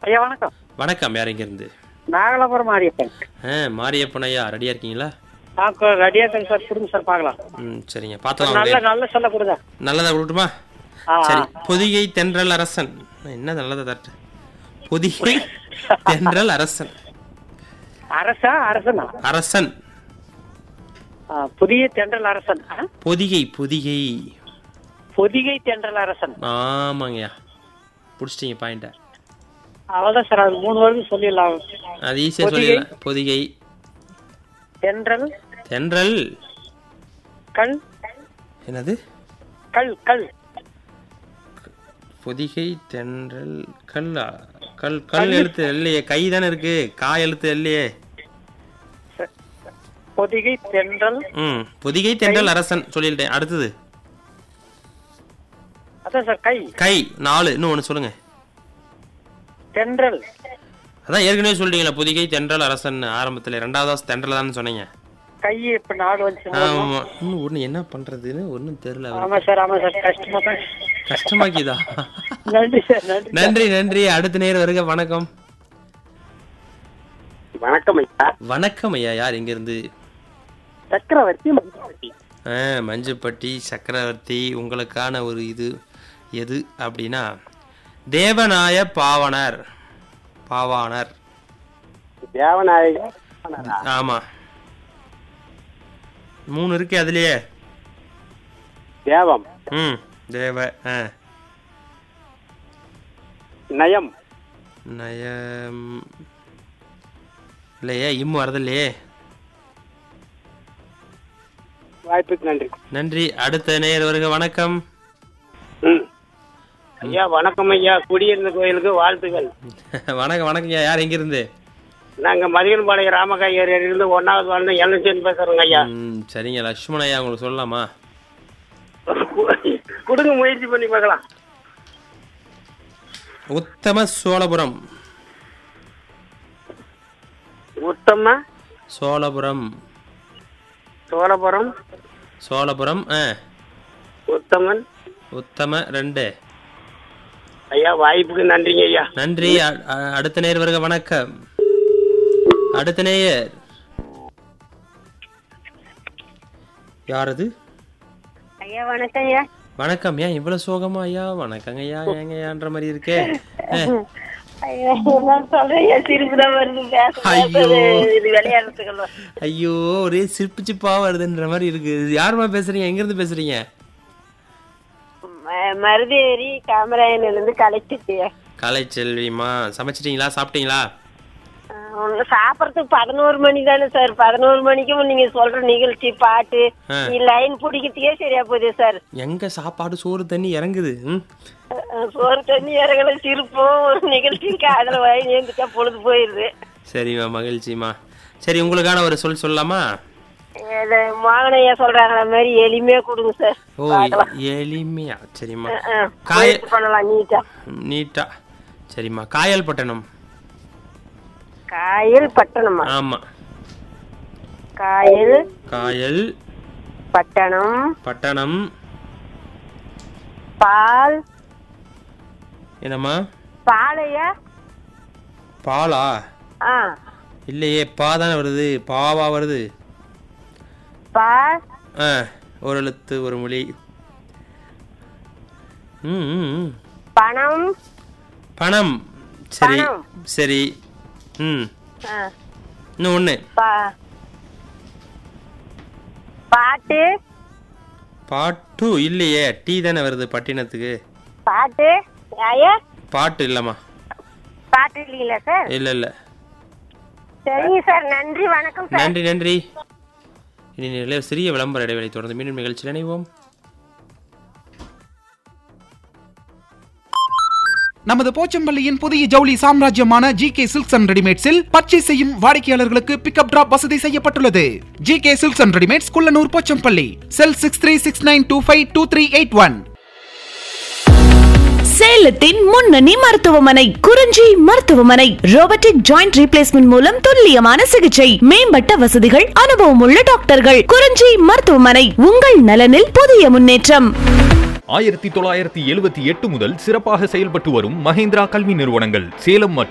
ஐயா வணக்கம் வணக்கம் யார் இருந்து நாகலாபுரம் மாரியப்பன் ஆ மாரியப்பன் ஐயா ரெடியா இருக்கீங்களா ஆ கொ- ரெடியா இருக்கேன் சார் கொடுங்க சார் பார்க்கலாம் ம் சரிங்க பார்த்தலாம் நல்ல நல்ல சொல்ல கொடுங்க நல்லதா கொடுட்டுமா ஆ, சரி பொதிகை தென்றல் அரசன் என்ன நல்லதா தட்டு பொதிகை தென்றல் அரசன் அரசா அரசனா அரசன் ஆ, புதிய தென்றல் அரசன் ஆ? பொதிகை பொதிகை பொதிகை தென்றல் அரசன் ஆமாங்கய்யா பிடிச்சிட்டீங்க பாயிண்ட அவ்வளவுதான் சார் அது மூணு வருடம் சொல்லிடலாம் அது ஈஸியாக பொதிகை. சொல்லிடலாம் பொதிகை தென்றல் தென்றல் கல் என்னது கல் கல் பொதிகை தென்றல் கல்லா கல் கல் எழுத்து இல்லையே கை தானே இருக்கு கா எழுத்து இல்லையே பொதிகை தென்றல் ம் பொதிகை தென்றல் அரசன் சொல்லிட்டேன் அடுத்தது அதான் சார் கை கை நாலு இன்னும் ஒன்று சொல்லுங்க தென்றல் அதான் ஏற்கனவே சொல்லிட்டீங்களா பொதிகை தென்றல் அரசன் ஆரம்பத்தில் ரெண்டாவது தென்றல் தான் சொன்னீங்க கை இப்ப நாலு வந்து ஆமா இன்னும் ஒன்று என்ன பண்றதுன்னு ஒன்றும் தெரியல அவருக்கு. ஆமா சார் ஆமா சார் கஷ்டமா தான் கஷ்டமாக்கிதா நன்றி சார் நன்றி நன்றி நன்றி அடுத்த நேரம் வருக வணக்கம் வணக்கம் ஐயா வணக்கம் ஐயா யார் எங்க இருந்து சக்கரவர்த்தி மஞ்சவர்த்தி. ஆ, மஞ்சுப்பட்டி சக்கரவர்த்தி உங்களுக்கான ஒரு இது எது அப்படின்னா தேவநாய பாவனர் பாவாணர் தேவநாயகர் ஆமா மூணு இருக்கு அதுலயே தேவம் ம் தேவ ஆ நயம் நயம் இல்லையே இம்மு வரதில்லையே வாய்ப்புக்கு நன்றி நன்றி அடுத்த நேர் வருக வணக்கம் ம். ஐயா வணக்கம் ஐயா குடியிருந்த கோயிலுக்கு வாழ்த்துக்கள் வணக்கம் வணக்கம் யார் எங்கிருந்து நாங்க மதியன்பாளையம் ராமகாயர் இருந்து ஒன்னாவது வாழ்ந்த எல்என்சின்னு பேசுறோங்க ஐயா ம் சரிங்க லக்ஷ்மண் ஐயா உங்களுக்கு சொல்லலாமா கொடுங்க முயற்சி பண்ணி பார்க்கலாம் உத்தம சோழபுரம் உத்தம சோழபுரம் சோழபுரம் சோழபுரம் ஆ உத்தமன் உத்தம ரெண்டு ஐயா வாய்ப்புக்கு நன்றிங்க ஐயா நன்றி அ- அ- அடுத்த நேர் வருக வணக்கம் அடுத்த நேயர் யார் அது ஐயா வணக்கம் ஐயா வணக்கம் ஏன் இவ்வளவு சோகமா ஐயா வணக்கங்க ஐயா ஏங்க ஐயான்ற மாதிரி இருக்கே அஹ், ஐயா நான் சொல்றேன் ஐயா சிரிப்பு தான் வருது பேச ஐயோ. இது விளையாடுறதுக்கு ஐயோ ஒரே சிரிப்பு சிப்பா வருதுன்ற மாதிரி இருக்கு யாருமா பேசுறீங்க எங்க இருந்து பேசுறீங்க மருதேரி காமராயன்ல இருந்து கலைச்சிட்டு கலைச்செல்விமா சமைச்சிட்டீங்களா சாப்பிட்டீங்களா ஒண்ணு சாப்பிடறதுக்கு பதினோரு மணி தானே சார் பதினோரு மணிக்கும் நீங்க சொல்ற நிகழ்ச்சி பாட்டு ஆ. நீ லைன் பிடிக்கிறதுக்கே சரியா போகுது சார் எங்க சாப்பாடு சோறு தண்ணி இறங்குது ம் அஹ் சோறு தண்ணி இறங்கல சிரிப்பும் ஒரு நிகழ்ச்சியும் காதல வாங்கி ஏந்துட்டா பொழுது போயிருது சரிம்மா மகிழ்ச்சிம்மா சரி உங்களுக்கான ஒரு சொல் சொல்லலாமா இது மோகனையா சொல்றாங்கள மாதிரி எளிமையா கொடுங்க சார் ஓ பார்க்கலாம். எளிமையா சரிம்மா அஹ், காய முயற்சி பண்ணலாம் நீட்டா நீட்டா சரிம்மா காயல் பட்டணம் காயல் பட்டணமா ஆமா காயல் காயல் பட்டணம் பட்டணம் பால் என்னம்மா பாலையா பாலா ஆ இல்லையே பா தானே வருது பாவா வருது பா ஆ ஒரு எழுத்து ஒரு மொழி ம் ம், ம். பணம் பணம் சரி பணம். சரி ம் ஆ, இன்னும் ஒன்று பா பாட்டு பாட்டு இல்லையே டீ தானே வருது பட்டினத்துக்கு பாட்டு ஐயா பாட்டு இல்லைம்மா பாட்டு இல்லைங்களா சார் இல்லை இல்லை சரிங்க சார் நன்றி வணக்கம் சார் நன்றி நன்றி இனி நிலைய சிறிய விளம்பர இடைவெளி தொடர்ந்து மீண்டும் நிகழ்ச்சியில் இணைவோம் நமது போச்சம்பள்ளியின் புதிய ஜவுளி சாம்ராஜ்யமான ஜி கே சில்க்ஸ் அண்ட் ரெடிமேட்ஸில் பர்ச்சேஸ் செய்யும் வாடிக்கையாளர்களுக்கு பிக்கப் டிராப் வசதி செய்யப்பட்டுள்ளது G K silks and readymades Kullanur Pochampalli cell six three six nine two five two three eight one சேலத்தின் முன்னணி மருத்துவமனை குறிஞ்சி மருத்துவமனை ரோபோட்டிக் ஜாயிண்ட் ரீப்ளேஸ்மெண்ட் மூலம் துல்லியமான சிகிச்சை மேம்பட்ட வசதிகள் அனுபவமுள்ள டாக்டர்கள் குறிஞ்சி மருத்துவமனை உங்கள் நலனில் புதிய முன்னேற்றம் ஆயிரத்தி தொள்ளாயிரத்தி எழுபத்தி எட்டு முதல் சிறப்பாக செயல்பட்டு வரும் மஹேந்திரா கல்வி நிறுவனங்கள் சேலம் மற்றும்